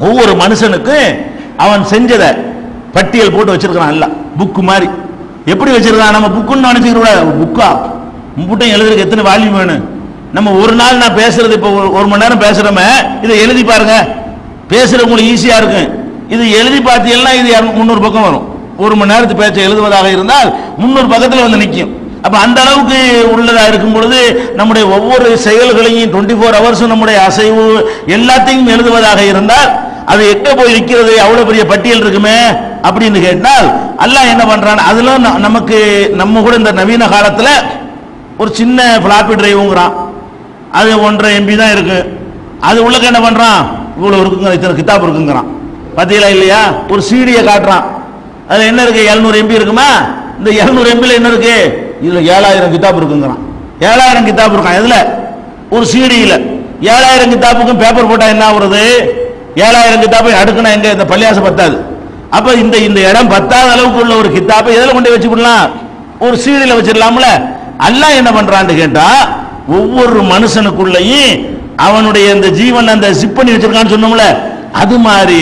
ஒவ்வொரு மனுஷனுக்கும் அவன் செஞ்சதை பட்டியல் போட்டு வச்சிருக்கான் எல்லாம் புக்கு மாதிரி எப்படி வச்சிருக்கான் நம்ம புக்குன்னு நினைச்சுக்க கூடாது புக்கா முட்டையும் எழுதுறதுக்கு எத்தனை வால்யூம் வேணும் நம்ம ஒரு நாள் நான் பேசுறது இப்போ ஒரு- ஒரு மணி நேரம் பேசுறோமே இதை எழுதி பாருங்க பேசுறது உங்களுக்கு ஈஸியா இருக்கும் இது எழுதி பார்த்தீங்கன்னா இது இரநூ- முந்நூறு பக்கம் வரும் ஒரு மணி நேரத்து பேச்சை எழுதுவதாக இருந்தால் முந்நூறு பக்கத்தில் வந்து நிற்கும் அப்ப அந்த அளவுக்கு உள்ளதா இருக்கும் பொழுது நம்முடைய ஒவ்வொரு செயல்களையும் டுவெண்ட்டி ஃபோர் ஹவர்ஸும் நம்முடைய அசைவு எல்லாத்தையும் எழுதுவதாக இருந்தால் அது எங்க போய் நிற்கிறது அவ்வளவு பெரிய பட்டியல் இருக்குமே அப்படின்னு கேட்டால் அல்லாஹ் என்ன பண்றான் அதுல ந- நமக்கு நம்ம கூட இந்த நவீன காலத்துல ஒரு சின்ன பிளாப்பி டிரைவுங்கிறான் அது ஒன்றரை எம்பி தான் இருக்கு அது உள்ளக்க என்ன பண்றான் இவ்வளவு இருக்குங்க இத்தனை கிதாப் இருக்குங்கிறான் பாத்தீங்களா இல்லையா ஒரு சீடியை காட்டுறான் அதுல என்ன இருக்கு 700 எம்பி இருக்குமா இந்த 700 எம்பில என்ன இருக்கு இதுல ஏழாயிரம் கிதாப் இருக்குங்கிறான் ஏழாயிரம் கிதாப் இருக்கான் எதுல ஒரு சீடியில ஏழாயிரம் கிதாப்புக்கும் பேப்பர் போட்டா என்ன ஆகுறது ஏழாயிரம் கிதாப்பை அடுக்குனா எங்க இந்த பள்ளியாசம் பத்தாது அப்ப இந்த இந்த இடம் பத்தாத அளவுக்கு உள்ள ஒரு கித்தாப்பை எதுல கொண்டு போய் வச்சுக்கலாம் ஒரு சீடியில வச்சிடலாம்ல அல்லாஹ் என்ன பண்றான்னு கேட்டா ஒவ்வொரு மனுஷனுக்குள்ளேயும் அவனுடைய இந்த ஜீவன் அந்த ஜிப் பண்ணி வச்சிருக்கான்னு சொன்னோம்ல அது மாதிரி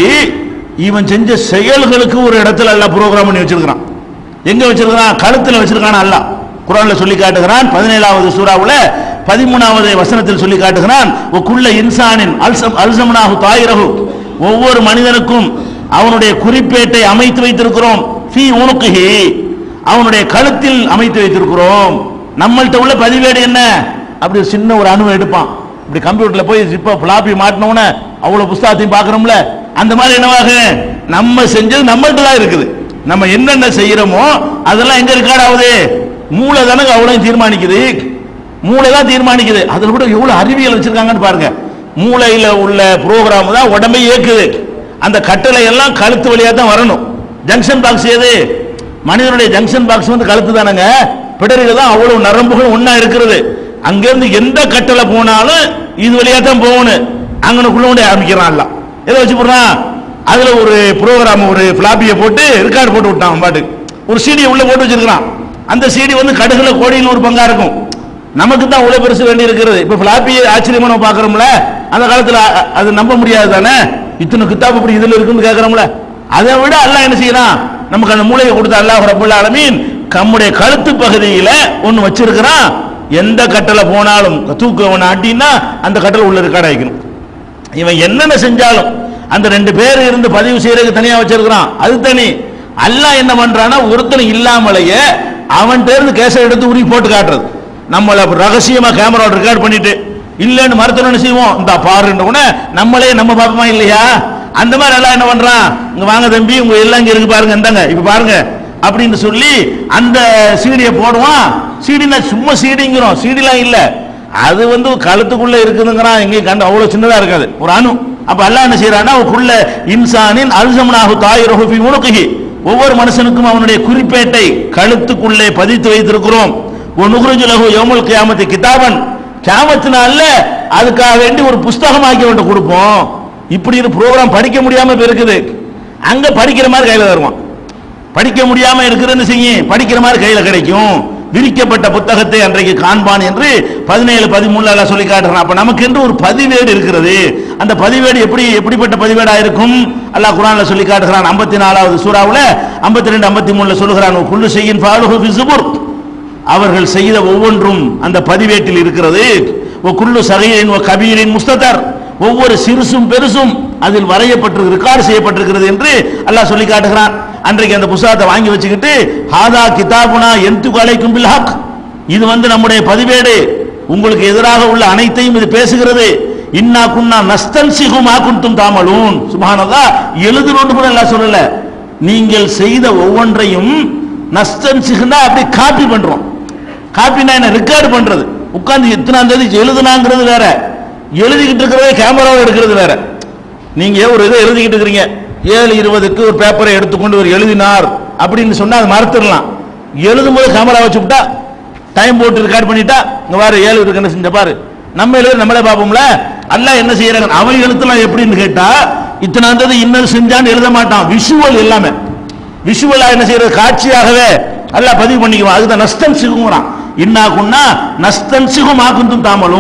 இவன் செஞ்ச செயல்களுக்கு ஒரு இடத்துல எல்லாம் ப்ரோக்ராம் பண்ணி வச்சிருக்கான் எங்க வச்சிருக்கான் கழுத்துல வச்சிருக்கான் அல்லாஹ் குரான்ல சொல்லி காட்டுகிறான் பதினேழாவது சூறாவுல பதிமூணாவது வசனத்தில் சொல்லி காட்டுகிறான் ஒக்குள்ள இன்சானின் அல்சம் அல்சம்னாஹு தாயிரஹு ஒவ்வொரு மனிதனுக்கும் அவனுடைய குறிப்பேட்டை அமைத்து வைத்திருக்கிறோம் ஃபீ உனுக்குஹி அவனுடைய கழுத்தில் அமைத்து வைத்திருக்கிறோம் நம்மள்ட்ட உள்ள பதிவேடு என்ன அப்படி ஒரு சின்ன ஒரு அணுவை எடுப்பான் இப்படி கம்ப்யூட்டர்ல போய் இப்ப பிளாப்பி மாட்டினோன்னு அவ்வளவு புஸ்தகத்தையும் பார்க்கறோம்ல அந்த மாதிரி என்னவாக நம்ம செஞ்சது நம்மள்ட்ட தான் இருக்குது நம்ம என்னென்ன செய்யறோமோ அதெல்லாம் எங்க ரெக்கார்ட் ஆகுது மூளை தானங்க அவ்வளவு தீர்மானிக்குது மூளை தான் தீர்மானிக்குது அதுல கூட எவ்வளவு அறிவியல் வச்சிருக்காங்கன்னு பாருங்க மூளையில உள்ள ப்ரோக்ராம் தான் உடம்பை இயக்குது அந்த கட்டளை எல்லாம் கழுத்து வழியா தான் வரணும் ஜங்ஷன் பாக்ஸ் எது மனிதனுடைய ஜங்ஷன் பாக்ஸ் வந்து கழுத்து தானங்க பிடரில தான் அவ்வளவு நரம்புகள் ஒண்ணா இருக்கிறது அங்கிருந்து எந்த கட்டளை போனாலும் இது வழியா தான் போகணும் அங்கனுக்குள்ள கொண்டு ஆரம்பிக்கிறான் எல்லாம் எதை வச்சு போடுறான் அதுல ஒரு ப்ரோக்ராம் ஒரு பிளாப்பியை போட்டு ரெக்கார்டு போட்டு விட்டான் அவன் பாட்டு ஒரு சீடியை உள்ள போட்டு வச்சிருக்கான் அந்த சீடி வந்து கடுகுல கோடியில் ஒரு பங்கா இருக்கும் நமக்கு தான் உள்ள பெருசு வேண்டி இருக்கிறது இப்ப பிளாப்பியை ஆச்சரியமா நம்ம பாக்குறோம்ல அந்த காலத்துல அ- அது நம்ப முடியாது தானே இத்தனை கித்தாப் இப்படி இதுல இருக்குன்னு கேக்குறோம்ல அதை விட அல்லாஹ் என்ன செய்யறான் நமக்கு அந்த மூளையை கொடுத்த அல்லாஹ் ரப்பல் ஆலமீன் நம்முடைய கழுத்து பகுதியில ஒன்னு வச்சிருக்கிறான் எந்த கட்டளை போனாலும் தூக்கு அவனை அட்டினா அந்த கட்டளை உள்ள ரெக்கார்ட் ஆகிக்கணும் இவன் என்னென்ன செஞ்சாலும் அந்த ரெண்டு பேர் இருந்து பதிவு செய்யறதுக்கு தனியா வச்சிருக்கிறான் அது தனி அல்லாஹ் என்ன பண்றான்னா ஒருத்தன் இல்லாமலேயே அவன் இருந்து கேஸை எடுத்து உருவி போட்டு காட்டுறது நம்மள ரகசியமா கேமரா ரெக்கார்ட் பண்ணிட்டு இல்லைன்னு மறுத்தணும் என்ன செய்வோம் இந்த பாருன்ற உடனே நம்மளே நம்ம பாப்போமா இல்லையா அந்த மாதிரி எல்லாம் என்ன பண்றான் இங்க வாங்க தம்பி உங்க எல்லாம் இங்க இருக்கு பாருங்க இந்தாங்க இப்ப பாருங்க அப்படின்னு சொல்லி அந்த சீடியை போடுவான் சீடினா சும்மா சீடிங்கிறோம் சீடிலாம் இல்ல அது வந்து கழுத்துக்குள்ள இருக்குதுங்கிறான் எங்கேயும் கண்டு அவ்வளவு சின்னதா இருக்காது ஒரு அணு அப்ப அல்லாஹ் என்ன செய்யறான்னா குள்ள இன்சானின் அல்சம்னாஹு தாயிரஹு ஃபி உனுகிஹி ஒவ்வொரு மனுஷனுக்கும் அவனுடைய குறிப்பேட்டை கழுத்துக்குள்ளே பதித்து வைத்திருக்கிறோம் நுகுருஜு லகு யௌமுல் கியாமத்தி கிதாபன் கியாமத்து நாள்ல அதுக்காக வேண்டி ஒரு புஸ்தகமாக்கி அவன்கிட்ட கொடுப்போம் இப்படி ஒரு ப்ரோக்ராம் படிக்க முடியாம இப்ப இருக்குது அங்க படிக்கிற மாதிரி கையில தருவான் படிக்க முடியாம இருக்கிறன்னு செய்யும் படிக்கிற மாதிரி கையில கிடைக்கும் விரிக்கப்பட்ட புத்தகத்தை அன்றைக்கு காண்பான் என்று பதினேழு பதிமூணுல எல்லாம் சொல்லி காட்டுறான் அப்ப நமக்கு என்று ஒரு பதிவேடு இருக்கிறது அந்த பதிவேடு எப்படி எப்படிப்பட்ட பதிவேடா இருக்கும் அல்லாஹ் குரான்ல சொல்லி காட்டுகிறான் 54 நாலாவது சூறாவுல 52 ரெண்டு ஐம்பத்தி மூணுல சொல்லுகிறான் குல்லு செய்யின் ஃபாலுஹு ஃபி ஸுபுர் அவர்கள் செய்த ஒவ்வொன்றும் அந்த பதிவேட்டில் இருக்கிறது ஒ குல்லு சகையின் ஒ கபீரின் முஸ்ததர் ஒவ்வொரு சிறுசும் பெருசும் அதில் வரையப்பட்டு ரெக்கார்டு செய்யப்பட்டிருக்கிறது என்று அல்லாஹ் சொல்லி காட்டுகிறான் அன்றைக்கு அந்த புஸ்தகத்தை வாங்கி வச்சுக்கிட்டு ஹாதா கிதாபுனா எந்து கலைக்கும் பில் ஹக் இது வந்து நம்முடைய பதிவேடு உங்களுக்கு எதிராக உள்ள அனைத்தையும் இது பேசுகிறது இன்னா குன்னா நஸ்தன் சிகுமா குன்தும் தாமலூன் சுபானதா எழுதுறோன்னு கூட எல்லாம் சொல்லல நீங்கள் செய்த ஒவ்வொன்றையும் நஸ்தன் சிகுனா அப்படி காப்பி பண்றோம் காப்பினா என்ன ரெக்கார்டு பண்றது உட்கார்ந்து எத்தனாம் தேதி எழுதுனாங்கிறது வேற எழுதிக்கிட்டு இருக்கிறதே கேமராவை எடுக்கிறது வேற நீங்க ஒரு இதை எழுதிக்கிட்டு இருக்கிறீங்க ஏழு இருபதுக்கு ஒரு பேப்பரை எடுத்துக்கொண்டு ஒரு எழுதினார் அப்படின்னு சொன்னா அது மறந்துடலாம் எழுதும்போது கேமரா வச்சு விட்டா டைம் போட்டு ரெக்கார்ட் பண்ணிட்டா இங்க பாரு ஏழு இருக்கு என்ன செஞ்ச பாரு நம்ம எழுதி நம்மளே பார்ப்போம்ல அல்லாஹ் என்ன செய்யறாங்க அவன் எழுத்துலாம் எப்படின்னு கேட்டா இத்தனாம் தேதி இன்னும் செஞ்சான்னு எழுத மாட்டான் விஷுவல் எல்லாமே விஷுவலா என்ன செய்யறது காட்சியாகவே அல்லாஹ் பதிவு பண்ணிக்குவான் அதுதான் நஸ்தன் சிகுங்கிறான் இன்னா குன்னா நஸ்தன் சிகும் ஆக்குந்தும் தாமலும்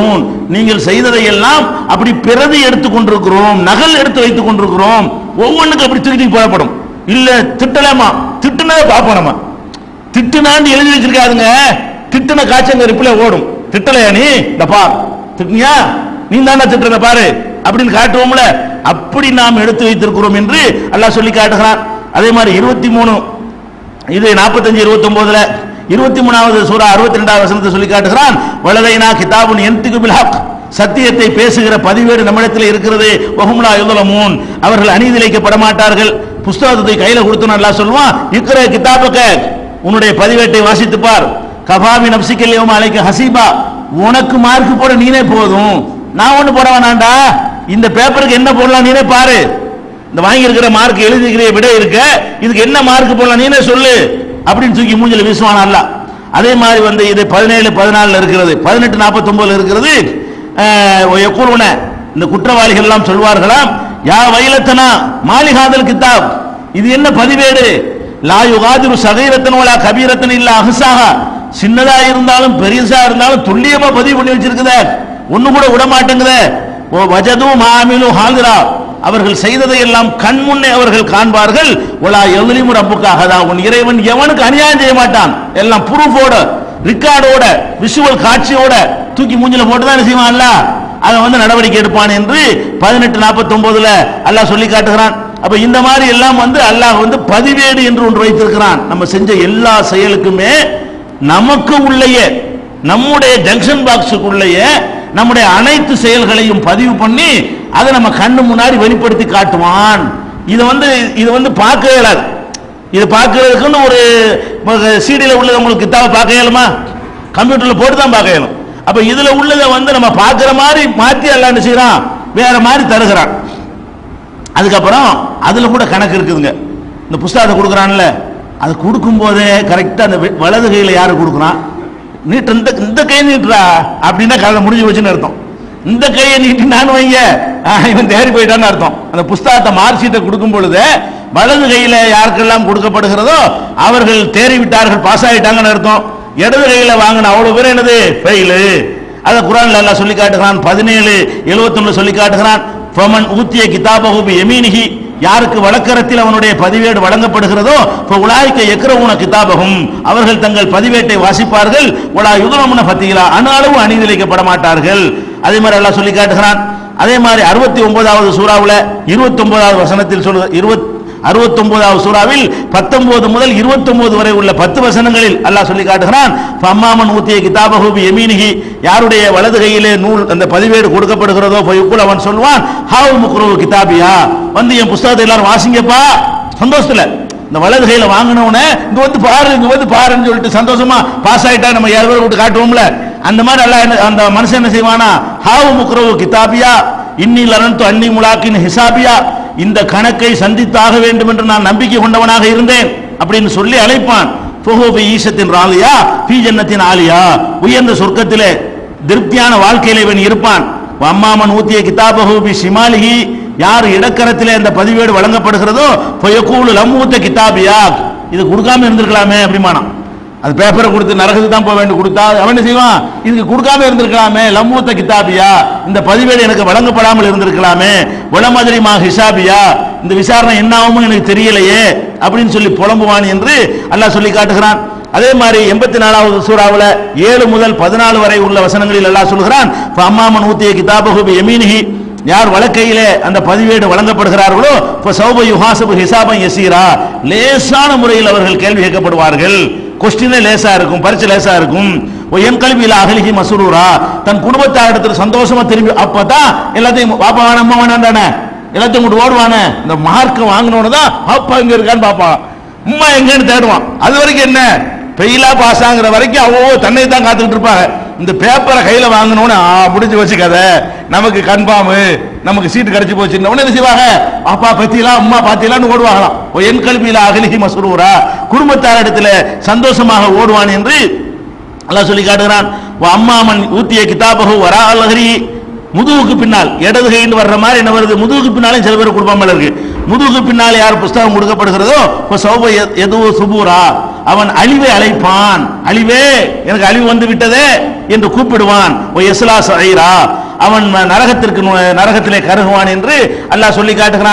நீங்கள் செய்ததை எல்லாம் அப்படி பிரதி எடுத்துக் கொண்டிருக்கிறோம் நகல் எடுத்து வைத்துக் கொண்டிருக்கிறோம் ஒவ்வொன்றுக்கும் அப்படி திருப்பி போடப்படும் இல்ல திட்டலாமா திட்டுனதை பார்ப்போம் நம்ம திட்டுனான்னு எழுதி வச்சிருக்காதுங்க திட்டுன காய்ச்சங்க ரிப்ளை ஓடும் திட்டலையா நீ இந்த பார் திட்டினியா நீ தானே திட்டுறத பாரு அப்படின்னு காட்டுவோம்ல அப்படி நாம் எடுத்து வைத்திருக்கிறோம் என்று அல்லாஹ் சொல்லி காட்டுகிறான் அதே மாதிரி இருபத்தி மூணு இது நாற்பத்தஞ்சு இருபத்தி ஒன்பதுல இருபத்தி மூணாவது சூரா அறுபத்தி ரெண்டாவது வசனத்தை சொல்லி காட்டுகிறான் வலதைனா கிதாபுன் என்துக்கு பில்ஹக் சத்தியத்தை பேசுகிற பதிவேடு நம்மிடத்தில் இருக்கிறது வஹும்லா யுதலமூன் அவர்கள் அநீதிழைக்கப்பட மாட்டார்கள் புஸ்தகத்தை கையில கொடுத்து நல்லா சொல்லுவான் இருக்கிற கிதாபக்க உன்னுடைய பதிவேட்டை வாசித்து பார் கபாபி நப்சிக்கல் யௌம அலைக்க ஹசீபா உனக்கு மார்க் போட நீனே போதும் நான் ஒண்ணு போட வேணாண்டா இந்த பேப்பருக்கு என்ன போடலாம் நீனே பாரு இந்த வாங்கி இருக்கிற மார்க் எழுதிக்கிற விட இருக்க இதுக்கு என்ன மார்க் போடலாம் நீனே சொல்லு அப்படின்னு தூக்கி மூஞ்சில வீசுவான் அல்ல அதே மாதிரி வந்து இது பதினேழு பதினாலுல இருக்கிறது பதினெட்டு நாற்பத்தி ஒன்பதுல இருக்கிறது எக்கூறுவன இந்த குற்றவாளிகள் எல்லாம் சொல்வார்களாம் யா வயலத்தனா மாலிகாதல் கிதாப் இது என்ன பதிவேடு லா யுகாதிரு சகைரத்தன் வலா கபீரத்தன் இல்ல அகசாக சின்னதா இருந்தாலும் பெரியசா இருந்தாலும் துல்லியமா பதிவு பண்ணி வச்சிருக்குதே ஒண்ணு கூட விட மாட்டேங்குதே ஓ வஜது மாமிலு ஹாதிரா அவர்கள் செய்ததை எல்லாம் கண் முன்னே அவர்கள் காண்பார்கள் ஒலா எவ்வளிமு ரப்புக்காக தான் உன் இறைவன் எவனுக்கு அநியாயம் செய்ய மாட்டான் எல்லாம் ப்ரூஃபோட ரெக்கார்டோட விஷுவல் காட்சியோட தூக்கி மூஞ்சில போட்டு தான் செய்வான்ல அதை வந்து நடவடிக்கை எடுப்பான் என்று பதினெட்டு நாற்பத்தி ஒன்பதுல அல்லாஹ் சொல்லி காட்டுகிறான் அப்ப இந்த மாதிரி எல்லாம் வந்து அல்லாஹ் வந்து பதிவேடு என்று ஒன்று வைத்திருக்கிறான் நம்ம செஞ்ச எல்லா செயலுக்குமே நமக்கு உள்ளேயே நம்முடைய ஜங்ஷன் பாக்ஸுக்குள்ளேயே நம்முடைய அனைத்து செயல்களையும் பதிவு பண்ணி அதை நம்ம கண்ணு முன்னாடி வெளிப்படுத்தி காட்டுவான் இது வந்து இது வந்து பார்க்க இயலாது இது பார்க்கறதுக்குன்னு ஒரு சீடியில் உள்ளதை உங்களுக்கு கித்தாவை பார்க்க இயலுமா கம்ப்யூட்டர்ல போட்டு தான் பார்க்க இயலும் அப்ப இதுல உள்ளதை வந்து நம்ம பார்க்கிற மாதிரி மாத்தி எல்லாம் என்ன செய்யறான் வேற மாதிரி தருகிறான் அதுக்கப்புறம் அதுல கூட கணக்கு இருக்குதுங்க இந்த புஸ்தகத்தை கொடுக்குறான்ல அது கொடுக்கும் போதே கரெக்டா அந்த வெ- வலது கையில யாரு கொடுக்குறான் நீட்டு இந்த இந்த கை நீட்டுறா அப்படின்னா கதை முடிஞ்சு வச்சுன்னு அர்த்தம் இந்த கையை நீட்டினான்னு வைங்க ஆ, இவன் தேறி போயிட்டான்னு அர்த்தம் அந்த புஸ்தகத்தை மார்க் ஷீட்டை கொடுக்கும் பொழுது வலது கையில யாருக்கெல்லாம் கொடுக்கப்படுகிறதோ அவர்கள் தேறி விட்டார்கள் பாஸ் ஆயிட்டாங்கன்னு அர்த்தம் இடது கையில வாங்கின அவ்வளவு பேர் என்னது ஃபெயிலு அதை குரான்ல எல்லாம் சொல்லி காட்டுகிறான் பதினேழு எழுபத்தொன்னு சொல்லி காட்டுகிறான் ஃபமன் ஊத்திய கிதாபஹு பி யமீனிஹி யாருக்கு வழக்கரத்தில் அவனுடைய பதிவேடு வழங்கப்படுகிறதோ இப்போ உலாய்க்க எக்ரவுன கிதாபகும் அவர்கள் தங்கள் பதிவேட்டை வாசிப்பார்கள் உலா யுகமுன பத்திகளா அணு அளவு அநீதிழைக்கப்பட மாட்டார்கள் அதே மாதிரி எல்லாம் சொல்லி காட்டுகிறான் அதே மாதிரி அறுபத்தி ஒன்பதாவது சூறாவுல இருபத்தி ஒன்பதாவது வசனத்தில் சொல்லு இருபத் அறுபத்தி ஒன்பதாவது சூறாவில் பத்தொன்பது முதல் இருபத்தி ஒன்பது வரை உள்ள பத்து வசனங்களில் அல்லாஹ் சொல்லி காட்டுகிறான் அம்மாமன் ஊத்திய கிதாபஹு பி யமீனிஹி யாருடைய வலது கையிலே நூல் அந்த பதிவேடு கொடுக்கப்படுகிறதோ போய் அவன் சொல்வான் ஹாவு முக்ரு கிதாபியா வந்து என் புஸ்தகத்தை எல்லாரும் வாசிங்கப்பா சந்தோஷத்துல இந்த வலது கையில வாங்கினவன இங்க வந்து பாரு இங்க வந்து பாருன்னு சொல்லிட்டு சந்தோஷமா பாஸ் ஆயிட்டா நம்ம ஏழு பேர் விட்டு காட்டுவோம்ல அந்த மாதிரி அல்லாஹ் என்ன- அந்த மனுஷன் என்ன செய்வானா ஹாவு முக்ரு கிதாபியா இன்னி லரந்து அன்னி முலாக்கின் ஹிசாபியா இந்த கணக்கை சந்தித்தாக வேண்டும் என்று நான் நம்பிக்கை கொண்டவனாக இருந்தேன் அப்படின்னு சொல்லி அழைப்பான் ஃபுஹூபி ஈசத்தின் ராலியா பி ஜன்னத்தின் ஆலியா உயர்ந்த சொர்க்கத்திலே திருப்தியான வாழ்க்கையில இவன் இருப்பான் அம்மாமன் ஊத்திய கிதாபஹு பி ஷிமாலிஹி யார் இடக்கரத்திலே அந்த பதிவேடு வழங்கப்படுகிறதோ ஃபயகூலு லம்மூத்த கிதாபியா இது கொடுக்காம இருந்திருக்கலாமே அப்படிமானான் அது பேப்பரை கொடுத்து நரகத்துக்கு தான் போக வேண்டும் கொடுத்தா அவன் என்ன செய்வான் இதுக்கு கொடுக்காம இருந்திருக்கலாமே லம்மூத்த கிதாபியா இந்த பதிவேடு எனக்கு வழங்கப்படாமல் இருந்திருக்கலாமே வளமதிரி மா ஹிசாபியா இந்த விசாரணை என்ன ஆகுமோ எனக்கு தெரியலையே அப்படின்னு சொல்லி புலம்புவான் என்று அல்லாஹ் சொல்லி காட்டுகிறான் அதே மாதிரி எண்பத்தி நாலாவது சூறாவுல ஏழு முதல் பதினாலு வரை உள்ள வசனங்களில் அல்லாஹ் சொல்கிறான் அம்மாமன் ஊத்திய கிதாபஹு பி யமீனிஹி யார் வழக்கையிலே அந்த பதிவேடு வழங்கப்படுகிறார்களோ இப்போ சௌப யுஹாசபு ஹிசாபம் யசீரா லேசான முறையில் அவர்கள் கேள்வி கேட்கப்படுவார்கள் கொஸ்டினே லேசா இருக்கும் பரிச்சு லேசா இருக்கும் ஓ என் கல்வியில் அகலிகி மசூரூரா தன் குடும்பத்தார் இடத்துல சந்தோஷமா திரும்பி அப்பதான் எல்லாத்தையும் பாப்பா வேணாம் அம்மா வேணாம் தானே எல்லாத்தையும் கொண்டு ஓடுவானே இந்த மார்க் வாங்கினோன்னு தான் அப்பா எங்க இருக்கான்னு பாப்பான் அம்மா எங்கன்னு தேடுவான் அது வரைக்கும் என்ன ஃபெயிலா பாஸ் ஆகுற வரைக்கும் அவ்வளோ தன்னை தான் காத்துக்கிட்டு இருப்பாங்க இந்த பேப்பரை கையில வாங்கினோன்னு ஆ முடிஞ்சு வச்சுக்காத நமக்கு கன்ஃபார்ம் நமக்கு சீட்டு கிடைச்சு போச்சு உடனே என்ன செய்வாங்க அப்பா பத்தியலா அம்மா பாத்தியலான்னு ஓடுவாங்களாம் ஓ என் கல்வியில அகலிகி மசூரூரா குடும்பத்தார் இடத்துல சந்தோஷமாக ஓடுவான் என்று அல்லாஹ் சொல்லி காட்டுகிறான் "வ அம்மாமன் ஊத்திய கிதாபகு வரா அலஹரி முதுகுக்கு பின்னால் இடது கைன்னு வர்ற மாதிரி என்ன வருது முதுகுக்கு பின்னாலே சில பேர் கொடுப்பாமல் இருக்கு முதுகுக்கு பின்னால் யார் புஸ்தகம் கொடுக்கப்படுகிறதோ இப்போ சௌப எதுவோ சுபூரா அவன் அழிவை அழைப்பான் அழிவே எனக்கு அழிவு வந்து விட்டதே என்று கூப்பிடுவான் ஓ எஸ்லா சைரா அவன் நரகத்திற்கு நு- நரகத்திலே கருகுவான் என்று அல்லாஹ் சொல்லி காட்டுகிறான்